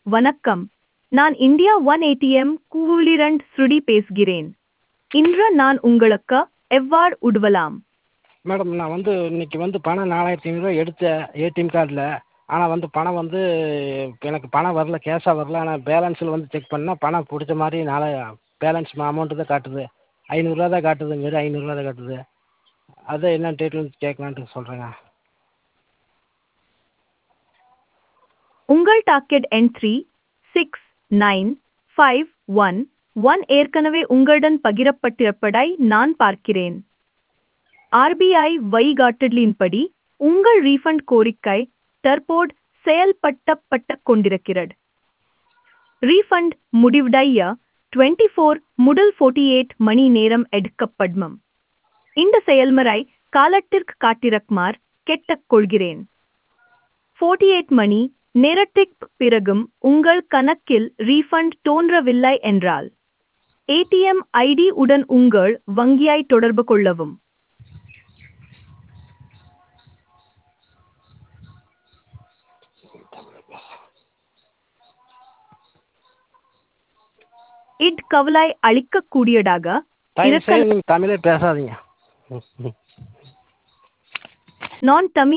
வணக்கம் நான் India one ATM கூலிரண்ட் ஸ்ருடி பேசுகிறேன் இன்று நான் உங்களுக்கு எவ்வாறு உதவலாம் மேடம் நான் வந்து இன்னைக்கு வந்து பணம் நாலாயிரத்தி ஐநூறுரூவா எடுத்தேன் ஏடிஎம் கார்டில் ஆனால் வந்து பணம் வந்து எனக்கு பணம் வரல கேஷாக வரல ஆனால் பேலன்ஸில் வந்து செக் பண்ணால் பணம் பிடிச்ச மாதிரி நாலா பேலன்ஸ் அமௌண்ட்டு தான் காட்டுது ஐநூறுரூவா தான் காட்டுது வெறும் ஐநூறுரூவா தான் காட்டுது அதான் என்ன டீட்டெயில்ஸ் கேட்கலான்ட்டு சொல்கிறேங்க உங்கள் docket entry six nine five one one ஏற்கனவே உங்களுடன் பகிரப்பட்டிருப்பதை நான் பார்க்கிறேன் ஆர்பிஐ வழிகாட்டுதலின்படி உங்கள் ரீஃபண்ட் கோரிக்கை தற்போது செயல்படுத்தப்பட்டு கொண்டிருக்கிறது ரீஃபண்ட் முடிவடைய டுவெண்ட்டி ஃபோர் முதல் ஃபோர்ட்டி எயிட் மணி நேரம் எடுக்கப்படும் இந்த செயல்முறை காலத்திற்கு காட்டிருக்குமாறு கேட்டுக்கொள்கிறேன் ஃபோர்ட்டி எயிட் மணி நேரத்திற்கு பிறகும் உங்கள் கணக்கில் ரீஃபண்ட் தோன்றவில்லை என்றால் ஏடிஎம் ஐடி உடன் உங்கள் வங்கியை தொடர்பு கொள்ளவும் இட் கவலை அளிக்கக்கூடியதாக தயவு இருக்கலாம் செய்து நீங்கள் தமிழே பேசாதீங்க நான் தமிழ்